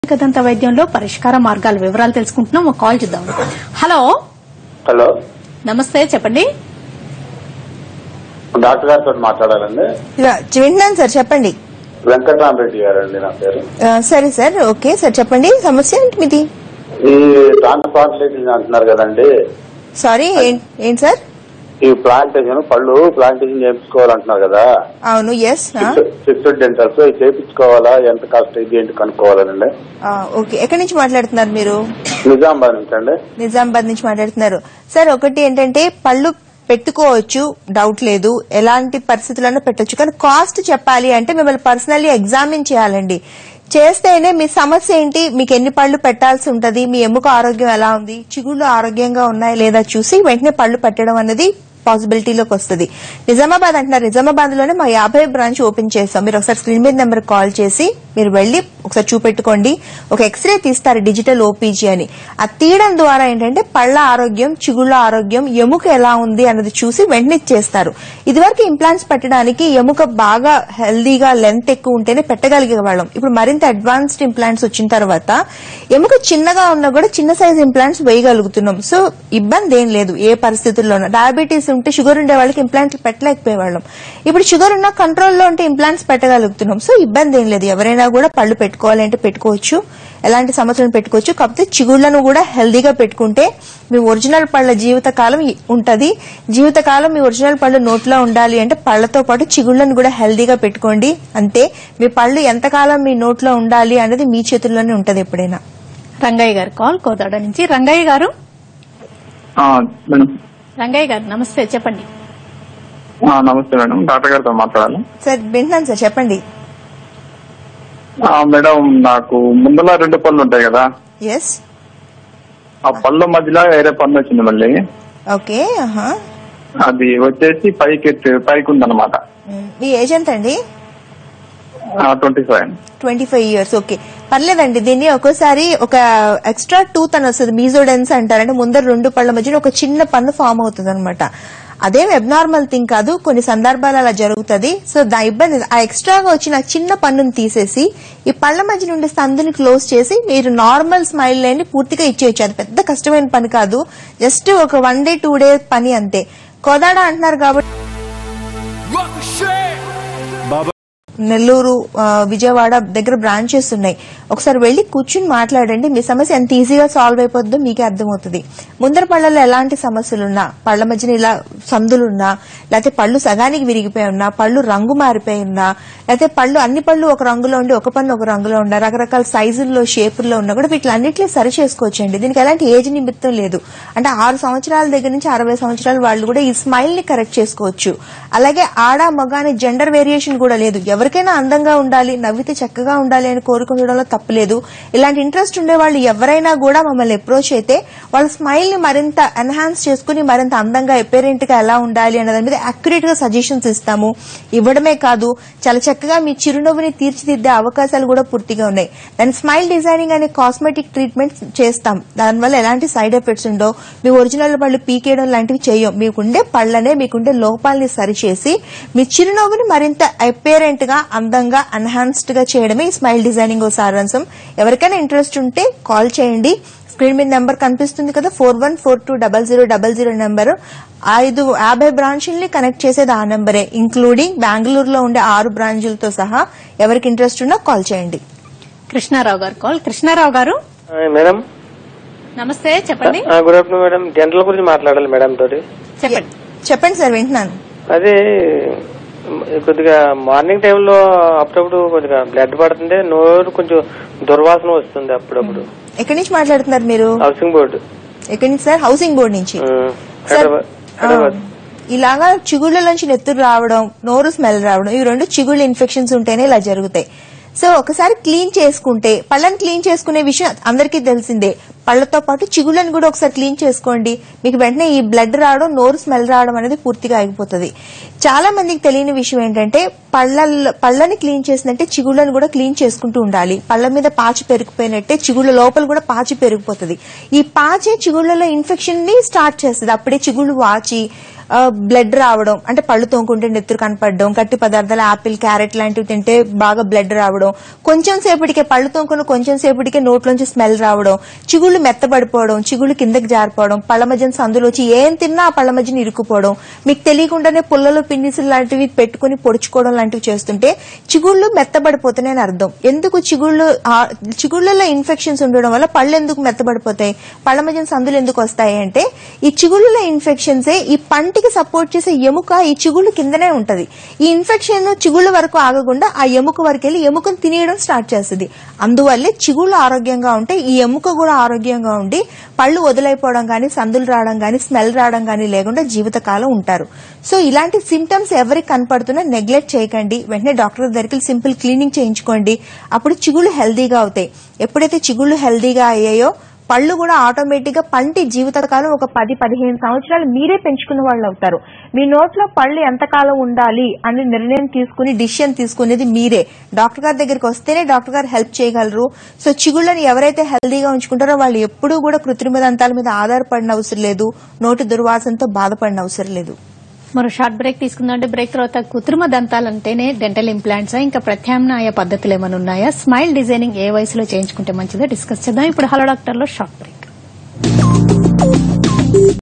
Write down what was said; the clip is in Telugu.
దంత వైద్యంలో పరిష్కార మార్గాల వివరాలు తెలుసుకుంటున్నాం ఒక కాల్ చూద్దాం హలో హలో నమస్తే చెప్పండి డాక్టర్ గారితో మాట్లాడాలండి రా- వింటున్నాను సార్ చెప్పండి వెంకటరామరెడ్డి గారండి నా పేరు ఆ, సరే సార్ ఓకే సార్ చెప్పండి సమస్య ఏంటి మీది ఈ ట్రాన్స్ప్లాంటేషన్ అంటున్నారు కదండి సారీ ఏం- ఏంటి సార్ ఈ ప్లాంటేషన్ పళ్ళు ప్లాంటేషన్ చేయించుకోవాలంటున్నారు కదా అవును ఎస్ ఫిక్స్డ్ డెంటల్స్ ఇవి చేయించుకోవాలా ఎంత కాస్ట్ ఇది ఏంటి కనుక్కోవాలండి ఓకే ఎక్కడి నుంచి మాట్లాడుతున్నారు మీరు నిజామాబాద్ నుంచి అండి నిజామాబాద్ నుంచి మాట్లాడుతున్నారు సార్ ఒకటి ఏంటంటే పళ్ళు పెట్టుకోవచ్చు డౌట్ లేదు ఎలాంటి పరిస్థితులను పెట్టొచ్చు కానీ కాస్ట్ చెప్పాలి అంటే మిమ్మల్ని పర్సనల్లీ ఎగ్జామిన్ చేయాలండి చేస్తేనే మీ సమస్య ఏంటి మీకు ఎన్ని పళ్ళు పెట్టాల్సి ఉంటది మీ ఎముక ఆరోగ్యం ఎలా ఉంది చిగుళ్ళు ఆరోగ్యంగా ఉన్నాయా లేదా చూసి వెంటనే పళ్ళు పెట్టడం అనేది పాసిబిలిటీలోకి వస్తుంది నిజామాబాద్ అంటున్నారు నిజామాబాద్ లోనే మా యాభై బ్రాంచ్ ఓపెన్ చేస్తాం మీరు ఒకసారి స్క్రీన్ మీద నెంబర్ కాల్ చేసి మీరు వెళ్లి ఒకసారి చూపెట్టుకోండి ఒక ఎక్స్రే తీస్తారు డిజిటల్ ఓపీజీ అని ఆ తీయడం ద్వారా ఏంటంటే పళ్ళ ఆరోగ్యం చిగుళ్ళ ఆరోగ్యం ఎముక ఎలా ఉంది అన్నది చూసి వెంటనే చేస్తారు ఇదివరకు ఇంప్లాంట్స్ పెట్టడానికి ఎముక బాగా హెల్దీగా లెంత్ ఎక్కువ ఉంటేనే పెట్టగలిగే వాళ్ళం ఇప్పుడు మరింత అడ్వాన్స్డ్ ఇంప్లాంట్స్ వచ్చిన తర్వాత ఎముక చిన్నగా ఉన్నా కూడా చిన్న సైజ్ ఇంప్లాంట్స్ వేయగలుగుతున్నాం సో ఇబ్బంది ఏం లేదు ఏ పరిస్థితుల్లోనూ డయాబెటీస్ ఉంటే షుగర్ ఉండే వాళ్ళకి ఇంప్లాంట్లు పెట్టలేకపోయేవాళ్ళం ఇప్పుడు షుగర్ ఉన్న కంట్రోల్లో ఉంటే ఇంప్లాంట్స్ పెట్టగలుగుతున్నాం సో ఇబ్బంది ఏం లేదు ఎవరైనా కూడా పళ్ళు పెట్టుకోవాలి అంటే పెట్టుకోవచ్చు ఎలాంటి సమస్యలను పెట్టుకోవచ్చు కాకపోతే చిగుళ్లను కూడా హెల్దీగా పెట్టుకుంటే మీ ఒరిజినల్ పళ్ళ జీవితకాలం ఇ- ఉంటది జీవితకాలం మీ ఒరిజినల్ పళ్ళు నోట్లో ఉండాలి అంటే పళ్ళతో పాటు చిగుళ్లను కూడా హెల్దీగా పెట్టుకోండి అంతే మీ పళ్ళు ఎంతకాలం మీ నోట్లో ఉండాలి అనేది మీ చేతుల్లోనే ఉంటది ఎప్పుడైనా రంగయ్య గారు కాల్ కోదాడ నుంచి రంగయ్య గారు ఆ, మేడం రంగయ్య గారు నమస్తే చెప్పండి ఆ, నమస్తే మేడం డాక్టర్ గారితో మాట్లాడాలి సార్ వింటున్నాను సార్ చెప్పండి ఆ, మేడం నాకు ముందల రెండు పళ్ళు ఉంటాయి కదా ఎస్ ఆ పళ్ళ మధ్యలో వేరే పన్ను వచ్చింది మళ్ళీ ఓకే ఆహా. అది వచ్చేసి పైకి ఎత్తి- పైకి ఉందన్నమాట మ్, మీ ఏజ్ ఎంత అండి twenty five twenty five years okay పర్లేదండి దీన్ని ఒక్కోసారి ఒక ఎక్స్ట్రా టూత్ అని వస్తుంది మీజోడెన్స్ అంటారు అంటే ముందర రెండు పళ్ళ మధ్యన ఒక చిన్న పన్ను ఫామ్ అవుతుంది అనమాట అదేం అబ్నార్మల్ థింగ్ కాదు కొన్ని సందర్భాలు అలా జరుగుతుంది సో దా ఇబ్బంది ఆ ఎక్స్ట్రాగా వచ్చిన ఆ చిన్న పన్నుని తీసేసి ఈ పళ్ళ మధ్య నుండి సందుని క్లోజ్ చేసి మీరు నార్మల్ స్మైల్ లేని పూర్తిగా ఇచ్చేయచ్చు అది పెద్ద కష్టమైన పని కాదు జస్ట్ ఒక వన్ డే టూ డే పని అంతే కోదాడ అంటున్నారు కాబట్టి నెల్లూరు ఆ, విజయవాడ దగ్గర బ్రాంచెస్ ఉన్నాయి ఒకసారి వెళ్లి కూర్చుని మాట్లాడండి మీ సమస్య ఎంత ఈజీగా సాల్వ్ అయిపోతుందో మీకే అర్థమవుతుంది ముందర పళ్ళలో ఎలాంటి సమస్యలున్నా పళ్ళ మధ్యన ఇలా సందులున్నా లేకపోతే పళ్ళు సగానికి విరిగిపోయి ఉన్నా పళ్ళు రంగు మారిపోయి ఉన్నా లేకపోతే పళ్ళు అన్ని పళ్ళు ఒక రంగులో ఉండి ఒక పన్ను ఒక రంగులో ఉన్నా రకరకాల సైజుల్లో షేపుల్లో ఉన్నా కూడా వీటిలన్నింటినీ సరి చేసుకోవచ్చండి దీనికి ఎలాంటి ఏజ్ నిమిత్తం లేదు అంటే ఆరు సంవత్సరాల దగ్గర నుంచి అరవై సంవత్సరాల వాళ్ళు కూడా ఈ స్మైల్ ని కరెక్ట్ చేసుకోవచ్చు అలాగే ఆడ మగ అనే జెండర్ వేరియేషన్ కూడా లేదు ఎవరికైనా అందంగా ఉండాలి నవ్వితే చక్కగా ఉండాలి అని కోరుకోవడంలో తప్పులేదు ఇలాంటి ఇంట్రెస్ట్ ఉండే వాళ్ళు ఎవరైనా కూడా మమ్మల్ని అప్రోచ్ అయితే వాళ్ళ స్మైల్ ని మరింత ఎన్హాన్స్ చేసుకుని మరింత అందంగా ఎపేరెంట్ గా ఎలా ఉండాలి అనే దాని మీద అక్యురేట్ గా సజెషన్స్ ఇస్తాము ఇవ్వడమే కాదు చాలా చక్కగా మీ చిరునవ్వుని తీర్చిదిద్దే అవకాశాలు కూడా పూర్తిగా ఉన్నాయి దాని స్మైల్ డిజైనింగ్ అనే కాస్మెటిక్ ట్రీట్మెంట్ చేస్తాం దానివల్ల ఎలాంటి సైడ్ ఎఫెక్ట్స్ ఉండవు మీ ఒరిజినల్ పళ్ళు పీకేయడం లాంటివి చేయం మీకుండే పళ్ళనే మీకుండే లోపాలని సరిచేసి మీ చిరునవ్వుని మరింత అపేరెంట్ గా అందంగా ఎన్హాన్స్డ్ గా చేయడమే ఈ స్మైల్ డిజైనింగ్ ఓ సారాంశం ఎవరికైనా ఇంట్రెస్ట్ ఉంటే కాల్ చేయండి స్క్రీన్ మీద నెంబర్ కనిపిస్తుంది కదా four one four two double zero double zero number ఐదు యాభై బ్రాంచుల్ని కనెక్ట్ చేసేది ఆ నెంబరే ఇంక్లూడింగ్ బెంగళూరులో ఉండే ఆరు బ్రాంచులతో సహా ఎవరికి ఇంట్రెస్ట్ ఉన్నా కాల్ చేయండి కృష్ణారావు గారు కాల్ కృష్ణారావు గారు ఆ, మేడం నమస్తే చెప్పండి ఆ, గుడ్ ఆఫ్టర్నూన్ మేడం డెంటల్ గురించి మాట్లాడాలి మేడం తోటి చెప్పండి చెప్పండి సార్ వింటున్నాను అదే మ్, కొద్దిగా మార్నింగ్ టైంలో అప్పుడప్పుడు కొద్దిగా బ్లడ్ పడుతుంది నోరు కొంచెం దుర్వాసన వస్తుంది అప్పుడప్పుడు ఎక్కడి నుంచి మాట్లాడుతున్నారు మీరు హౌసింగ్ బోర్డు ఎక్కడి నుంచి సార్ హౌసింగ్ బోర్డ్ నుంచి ఉమ్, సార్ హైదరాబాద్ ఆ, హైదరాబాద్ ఇలాగా చిగుళ్ళ నుంచి నెత్తురు రావడం నోరు స్మెల్ రావడం ఇవి రెండు చిగుళ్ళ ఇన్ఫెక్షన్స్ ఉంటేనే ఇలా జరుగుతాయి సో ఒకసారి క్లీన్ చేసుకుంటే పళ్ళని క్లీన్ చేసుకునే విషయం అందరికీ తెలిసిందే పళ్ళతో పాటు చిగుళ్ళని కూడా ఒకసారి క్లీన్ చేసుకోండి మీకు వెంటనే ఈ బ్లడ్ రావడం నోరు స్మెల్ రావడం అనేది పూర్తిగా ఆగిపోతుంది చాలా మందికి తెలియని విషయం ఏంటంటే పళ్ళ పళ్ళని క్లీన్ చేసినట్టే చిగుళ్ళని కూడా క్లీన్ చేసుకుంటూ ఉండాలి పళ్ళ మీద పాచి పెరిగిపోయినట్టే చిగుళ్ళ లోపల కూడా పాచి పెరిగిపోతుంది ఈ పాచే చిగుళ్ళలో ఇన్ఫెక్షన్ ని స్టార్ట్ చేస్తుంది అప్పుడే చిగుళ్ళు వాచి బ్లడ్ రావడం అంటే పళ్ళు తోముకుంటే నెత్తురు కనపడడం గట్టి పదార్థాలు ఆపిల్ క్యారెట్ లాంటివి తింటే బాగా బ్లడ్ రావడం కొంచెం సేపటికే పళ్ళు తోముకుని కొంచెం సేపటికే నోట్లోంచి స్మెల్ రావడం చిగుళ్ళు మెత్తబడిపోవడం చిగుళ్ళు కిందకి జారిపోవడం పళ్ళ మధ్యన సందులు వచ్చి ఏం తిన్నా ఆ పళ్ళ మధ్యన ఇరుక్కుపోవడం మీకు తెలియకుండానే పుల్లలు పిన్నిసులు లాంటివి పెట్టుకుని పొడుచుకోవడం లాంటివి చేస్తుంటే చిగుళ్ళు మెత్తబడిపోతున్నాయని అర్థం ఎందుకు చిగుళ్ళు ఆ- చిగుళ్ళలో ఇన్ఫెక్షన్స్ ఉండడం వల్ల పళ్ళు ఎందుకు మెత్తబడిపోతాయి పళ్ళ మధ్యన సందులు ఎందుకు వస్తాయి అంటే ఈ చిగుళ్ళలో ఇన్ఫెక్షన్సే ఈ పంటికి సపోర్ట్ చేసే ఎముక ఈ చిగుళ్ళు కిందనే ఉంటది ఈ ఇన్ఫెక్షన్ చిగుళ్ళ వరకు ఆగకుండా ఆ ఎముక వరకు వెళ్ళి ఎముకను తినేయడం స్టార్ట్ చేస్తుంది అందువల్లే చిగుళ్ళు ఆరోగ్యంగా ఉంటే ఈ ఎముక కూడా ఆరోగ్యంగా ఉండి పళ్ళు వదిలైపోవడం కానీ సందులు రావడం కానీ స్మెల్ రావడం కానీ లేకుండా జీవితకాలం ఉంటారు సో ఇలాంటి సిమ్టమ్స్ ఎవరికి కనపడుతున్నా నెగ్లెక్ట్ చేయకండి వెంటనే డాక్టర్ దగ్గరికి సింపుల్ క్లీనింగ్ చేయించుకోండి అప్పుడు చిగుళ్ళు హెల్దీగా అవుతాయి ఎప్పుడైతే చిగుళ్ళు హెల్దీగా అయ్యాయో పళ్ళు కూడా ఆటోమేటిక్ గా పంటి జీవితకాలం ఒక పది పదిహేను సంవత్సరాలు మీరే పెంచుకున్న వాళ్ళు అవుతారు మీ నోట్లో పళ్ళు ఎంతకాలం ఉండాలి అని నిర్ణయం తీసుకుని డిసిషన్ తీసుకునేది మీరే డాక్టర్ గారి దగ్గరికి వస్తేనే డాక్టర్ గారు హెల్ప్ చేయగలరు సో చిగుళ్ళని ఎవరైతే హెల్దీగా ఉంచుకుంటారో వాళ్ళు ఎప్పుడూ కూడా కృత్రిమ దంతాల మీద ఆధారపడిన అవసరం లేదు నోటి దుర్వాసనతో బాధపడిన అవసరం లేదు మరో షార్ట్ బ్రేక్ తీసుకుందాం అంటే బ్రేక్ తర్వాత కృత్రిమ దంతాలంటేనే డెంటల్ ఇంప్లాంట్స్ ఇంకా ప్రత్యామ్నాయ పద్ధతులు ఏమైనా ఉన్నాయా స్మైల్ డిజైనింగ్ ఏ వయసులో చేయించుకుంటే మంచిదో డిస్కస్ చేద్దాం ఇప్పుడు హలో డాక్టర్ లో షార్ట్ బ్రేక్